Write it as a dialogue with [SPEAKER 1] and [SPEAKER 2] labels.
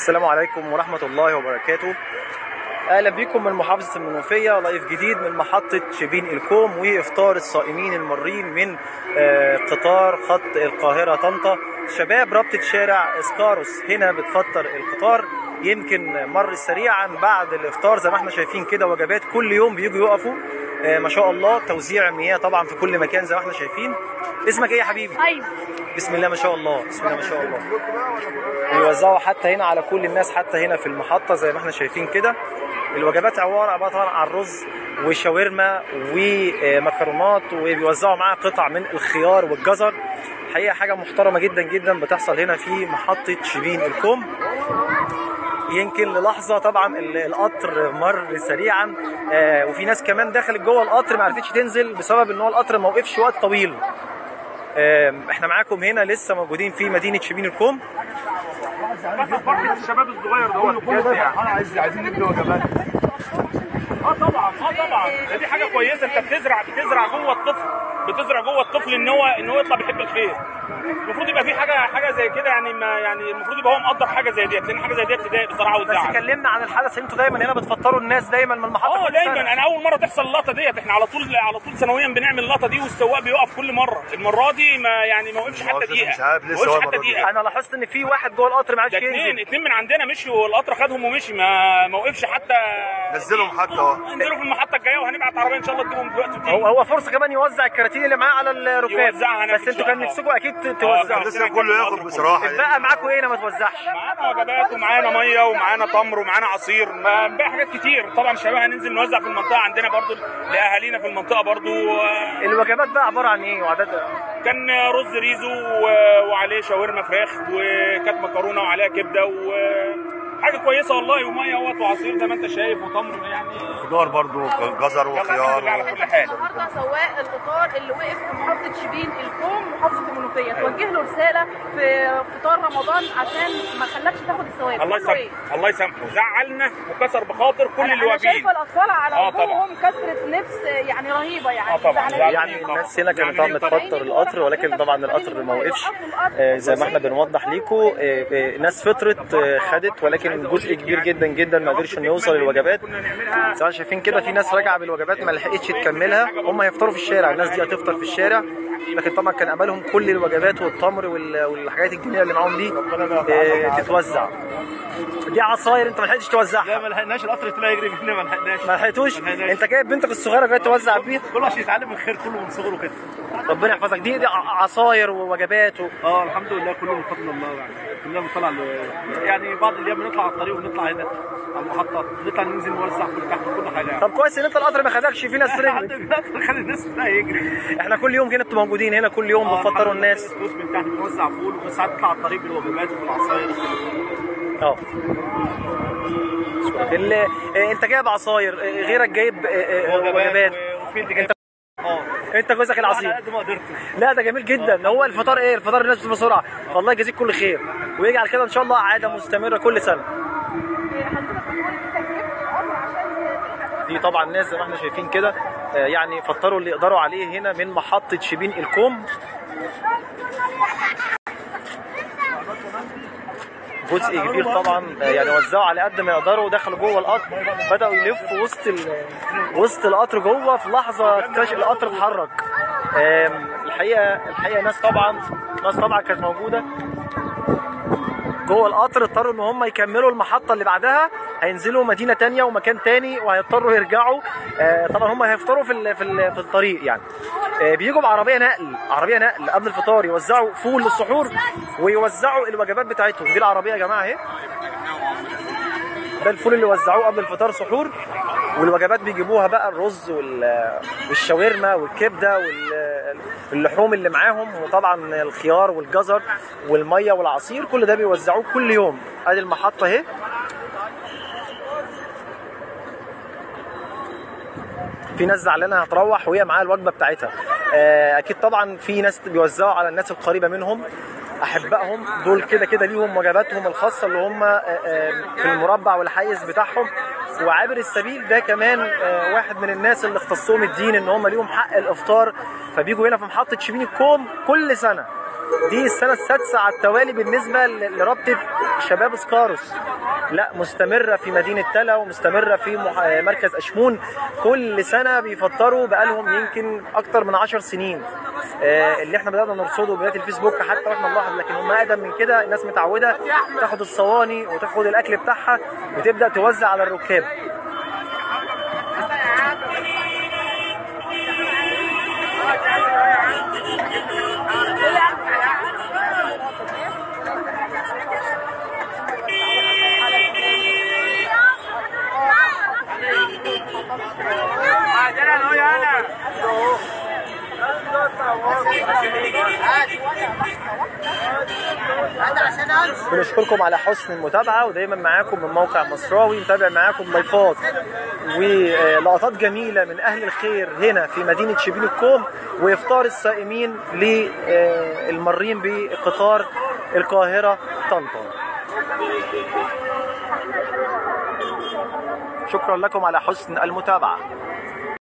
[SPEAKER 1] السلام عليكم ورحمة الله وبركاته أهلا بكم من محافظة المنوفية لايف جديد من محطة شبين الكوم وإفطار الصائمين المارين من آه، قطار خط القاهرة طنطا شباب رابطة شارع اسكاروس هنا بتفطر القطار يمكن مر سريعا بعد الافطار زي ما احنا شايفين كده وجبات كل يوم بيجوا يقفوا آه، ما شاء الله توزيع مياه طبعا في كل مكان زي ما احنا شايفين اسمك ايه يا حبيبي؟
[SPEAKER 2] ايوه
[SPEAKER 1] بسم الله ما شاء الله بسم الله ما شاء الله بيوزعوا حتى هنا على كل الناس حتى هنا في المحطة زي ما احنا شايفين كده الوجبات عبارة عبارة طبعا عن رز وشاورما ومكرونات وبيوزعوا معاها قطع من الخيار والجزر حقيقة حاجة محترمة جدا جدا بتحصل هنا في محطة شبين الكوم يمكن للحظه طبعا ال- القطر مر سريعا آه، وفي ناس كمان دخلت جوه القطر ما عرفتش تنزل بسبب ان هو القطر ما وقفش وقت طويل آم، احنا معاكم هنا لسه موجودين في مدينه شبين الكوم
[SPEAKER 3] الشباب الصغير دوت بجد يعني انا عايز عايزين نبني وجبات اه طبعا اه طبعا ده دي حاجه كويسه انت بتزرع بتزرع جوه الطفل بتزرع جوه الطفل ان هو ان هو يطلع بيحب الخير المفروض يبقى في حاجه حاجه زي كده يعني ما يعني المفروض يبقى هو مقدر حاجه زي ديت لان حاجه زي ديت تضايق بصراحه
[SPEAKER 1] بس
[SPEAKER 3] وتزعل
[SPEAKER 1] كلمنا عن الحدث انتوا دايما هنا بتفطروا الناس دايما من المحطه
[SPEAKER 3] اه
[SPEAKER 1] كل سنة.
[SPEAKER 3] دايما انا اول مره تحصل اللقطه ديت احنا على طول على طول سنويا بنعمل اللقطه دي والسواق بيقف كل مره المره دي ما يعني ما وقفش حتى دقيقه
[SPEAKER 4] مش عارف ليه
[SPEAKER 3] ما وقفش
[SPEAKER 4] السواق
[SPEAKER 3] حتى
[SPEAKER 4] المرة دي.
[SPEAKER 3] دقيقه
[SPEAKER 1] انا لاحظت ان في واحد جوه القطر ما عادش
[SPEAKER 3] ده اتنين
[SPEAKER 1] ينزل
[SPEAKER 3] اتنين من عندنا مشوا والقطر خدهم ومشي ما ما وقفش حتى
[SPEAKER 4] نزلهم حتى اهو
[SPEAKER 3] انزلوا في المحطه الجايه وهنبعت عربيه ان شاء الله تجيبهم دلوقتي
[SPEAKER 1] هو
[SPEAKER 3] وتيجي
[SPEAKER 1] هو فرصه كمان يوزع الكراتين اللي معاه على الركاب
[SPEAKER 3] يوزعها هناك
[SPEAKER 1] بس
[SPEAKER 3] إن
[SPEAKER 1] انتوا
[SPEAKER 3] شاء
[SPEAKER 1] كان
[SPEAKER 3] الله.
[SPEAKER 1] نفسكم اكيد
[SPEAKER 3] آه،
[SPEAKER 1] توزعوا
[SPEAKER 4] لسه كله ياخد بصراحه يعني.
[SPEAKER 1] بقى معاكم ايه هنا ما توزعش
[SPEAKER 3] معانا وجبات ومعانا ميه ومعانا تمر ومعانا عصير ما- بقى حاجات كتير طبعا الشباب هننزل نوزع في المنطقه عندنا برضو لاهالينا في المنطقه برضو آه،
[SPEAKER 1] الوجبات بقى عباره عن ايه وعددها
[SPEAKER 3] كان رز ريزو و- وعليه شاورما فراخ وكانت مكرونه وعليها كبده وحاجه كويسه والله وميه اهوت وعصير زي ما انت شايف وتمر يعني
[SPEAKER 4] خضار برضو جزر
[SPEAKER 3] يلا الحمد لله على
[SPEAKER 4] وخيار
[SPEAKER 3] كل حال
[SPEAKER 2] النهارده سواق القطار اللي وقف في محطه شبين الكوم محافظه المنوفيه توجه له رساله في فطار رمضان عشان ما خلاكش تاخد الثواب
[SPEAKER 3] الله
[SPEAKER 2] قول له ايه؟
[SPEAKER 3] يسامحه الله يسامحه زعلنا وكسر بخاطر كل
[SPEAKER 2] انا
[SPEAKER 3] اللي
[SPEAKER 2] أنا
[SPEAKER 3] واقفين
[SPEAKER 2] شايفه الاطفال على
[SPEAKER 3] آه طبعا.
[SPEAKER 2] وجوههم كسره نفس يعني رهيبه يعني
[SPEAKER 3] آه طبعا.
[SPEAKER 2] زعلانين.
[SPEAKER 1] يعني الناس هنا كانت طبعا بتفطر القطر ولكن طبعا القطر ما وقفش آه، زي ما احنا بنوضح لكم ناس فطرت آه، خدت ولكن جزء كبير جدا جدا ما قدرش انه يوصل للوجبات
[SPEAKER 3] كنا نعملها
[SPEAKER 1] زي ما شايفين كده في ناس راجعه بالوجبات ما لحقتش تكملها هم هيفطروا في الشارع الناس دي هتفطر في الشارع لكن طبعا كان املهم كل الوجبات والتمر وال- والحاجات الجميله اللي معاهم دي آه، تتوزع دي عصاير انت ما لحقتش توزعها
[SPEAKER 5] ما لحقناش القطر طلع يجري مننا ما لحقناش
[SPEAKER 1] ما لحقتوش
[SPEAKER 5] ما لحقناش.
[SPEAKER 1] انت جايب بنتك الصغيره جاي توزع بيها
[SPEAKER 5] كله عشان يتعلم الخير كله من صغره كده
[SPEAKER 1] ربنا يحفظك دي, دي ع- عصاير ووجبات و...
[SPEAKER 5] اه الحمد لله كله من فضل الله يعني كلنا بنطلع ل- يعني بعض الايام بنطلع على الطريق ونطلع هنا على المحطه نطلع ننزل نوزع كل تحت كل حاجه يعني
[SPEAKER 1] طب كويس ان انت القطر ما خدكش في ناس
[SPEAKER 5] الحمد
[SPEAKER 1] رجلت
[SPEAKER 5] لله خلي الناس كلها يجري
[SPEAKER 1] احنا كل يوم هنا انتوا موجودين هنا كل يوم
[SPEAKER 5] آه،
[SPEAKER 1] بتفطروا
[SPEAKER 5] الحمد لله.
[SPEAKER 1] الناس
[SPEAKER 5] فلوس من تحت بنوزع فول وبس ساعات نطلع على الطريق بالوجبات وبالعصاير وكده.
[SPEAKER 1] اه ال- اه، انت جايب عصاير اه، غيرك جايب اه، اه، وجبات
[SPEAKER 5] وفي اللي جايب اه
[SPEAKER 1] انت جوزك
[SPEAKER 5] على
[SPEAKER 1] العصير
[SPEAKER 5] قد ما قدرت
[SPEAKER 1] لا ده جميل جدا هو الفطار ايه الفطار الناس بتبقى بسرعه فالله يجازيك كل خير ويجعل كده ان شاء الله عاده مستمره كل سنه
[SPEAKER 2] حضرتك بتقول انت ركبت القطر عشان تلحق
[SPEAKER 1] دي طبعا ناس زي ما احنا شايفين كده اه، يعني فطروا اللي يقدروا عليه هنا من محطه شبين الكوم جزء كبير طبعا اه، يعني وزعوا على قد ما يقدروا دخلوا جوه القطر بداوا يلفوا وسط ال... وسط القطر جوه في لحظه اكتشف القطر اتحرك ام، الحقيقه الحقيقه ناس طبعا ناس طبعا كانت موجوده جوه القطر اضطروا ان هم يكملوا المحطه اللي بعدها هينزلوا مدينه تانية ومكان تاني وهيضطروا يرجعوا آه، طبعا هم هيفطروا في ال- في ال- في الطريق يعني آه، بيجوا بعربيه نقل عربيه نقل قبل الفطار يوزعوا فول للسحور ويوزعوا الوجبات بتاعتهم دي العربيه يا جماعه اهي ده الفول اللي وزعوه قبل الفطار سحور والوجبات بيجيبوها بقى الرز وال- والشاورما والكبده واللحوم اللي معاهم وطبعا الخيار والجزر والميه والعصير كل ده بيوزعوه كل يوم ادي المحطه اهي في ناس زعلانه هتروح وهي معاها الوجبه بتاعتها آه، اكيد طبعا في ناس بيوزعوا على الناس القريبه منهم احبائهم دول كده كده ليهم وجباتهم الخاصه اللي هم آه، آه، في المربع والحيز بتاعهم وعابر السبيل ده كمان آه، واحد من الناس اللي اختصهم الدين ان هم ليهم حق الافطار فبيجوا هنا في محطه شبين الكوم كل سنه دي السنه السادسه على التوالي بالنسبه ل- لرابطه شباب سكاروس لا مستمره في مدينه تلا ومستمره في مح- آه، مركز اشمون كل سنه بيفطروا بقالهم يمكن اكتر من 10 سنين آه، اللي احنا بدانا نرصده بدايه الفيسبوك حتى واحنا نلاحظ لكن هم اقدم من كده الناس متعوده تاخد الصواني وتاخد الاكل بتاعها وتبدا توزع على الركاب بنشكركم على حسن المتابعه ودايما معاكم من موقع مصراوي نتابع معاكم لايفات ولقطات جميله من اهل الخير هنا في مدينه شبين الكوم وافطار الصائمين للمارين بقطار القاهره طنطا شكرا لكم على حسن المتابعه